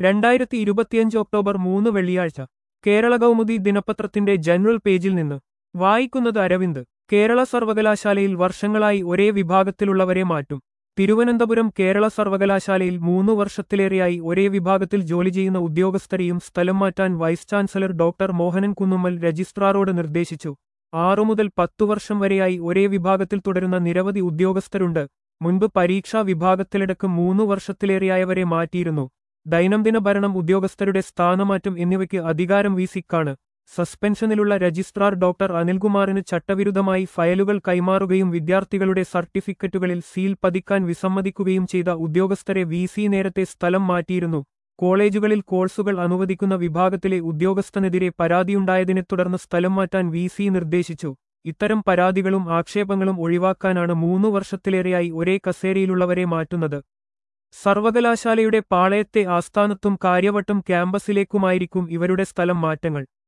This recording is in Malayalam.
രണ്ടായിരത്തി ഇരുപത്തിയഞ്ച് ഒക്ടോബർ മൂന്ന് വെള്ളിയാഴ്ച കേരള കൗമുദി ദിനപത്രത്തിന്റെ ജനറൽ പേജിൽ നിന്ന് വായിക്കുന്നത് അരവിന്ദ് കേരള സർവകലാശാലയിൽ വർഷങ്ങളായി ഒരേ വിഭാഗത്തിലുള്ളവരെ മാറ്റും തിരുവനന്തപുരം കേരള സർവകലാശാലയിൽ മൂന്നു വർഷത്തിലേറെയായി ഒരേ വിഭാഗത്തിൽ ജോലി ചെയ്യുന്ന ഉദ്യോഗസ്ഥരെയും സ്ഥലം മാറ്റാൻ vice chancellor doctor Mohanan Kunnummal രജിസ്ട്രാറോട് നിർദ്ദേശിച്ചു ആറു മുതൽ പത്തു വർഷം വരെയായി ഒരേ വിഭാഗത്തിൽ തുടരുന്ന നിരവധി ഉദ്യോഗസ്ഥരുണ്ട് മുൻപ് പരീക്ഷാ വിഭാഗത്തിലടക്കം മൂന്നു വർഷത്തിലേറെയായവരെ മാറ്റിയിരുന്നു ദൈനംദിന ഭരണം ഉദ്യോഗസ്ഥരുടെ സ്ഥാനമാറ്റം എന്നിവയ്ക്ക് അധികാരം വി സിക്കാണ് സസ്പെൻഷനിലുള്ള രജിസ്ട്രാർ ഡോക്ടർ അനിൽകുമാറിന് ചട്ടവിരുദ്ധമായി ഫയലുകൾ കൈമാറുകയും വിദ്യാർത്ഥികളുടെ സർട്ടിഫിക്കറ്റുകളിൽ സീൽ പതിക്കാൻ വിസമ്മതിക്കുകയും ചെയ്ത ഉദ്യോഗസ്ഥരെ വി സി നേരത്തെ സ്ഥലം മാറ്റിയിരുന്നു കോളേജുകളിൽ കോഴ്സുകൾ അനുവദിക്കുന്ന വിഭാഗത്തിലെ ഉദ്യോഗസ്ഥനെതിരെ പരാതിയുണ്ടായതിനെ തുടർന്ന് സ്ഥലം മാറ്റാൻ വി സി നിർദ്ദേശിച്ചു ഇത്തരം പരാതികളും ആക്ഷേപങ്ങളും ഒഴിവാക്കാനാണ് മൂന്നു വർഷത്തിലേറെയായി ഒരേ കസേരയിലുള്ളവരെ മാറ്റുന്നത് സർവകലാശാലയുടെ പാളയത്തെ ആസ്ഥാനത്തും കാര്യവട്ടം ക്യാമ്പസിലേക്കുമായിരിക്കും ഇവരുടെ സ്ഥലം മാറ്റങ്ങൾ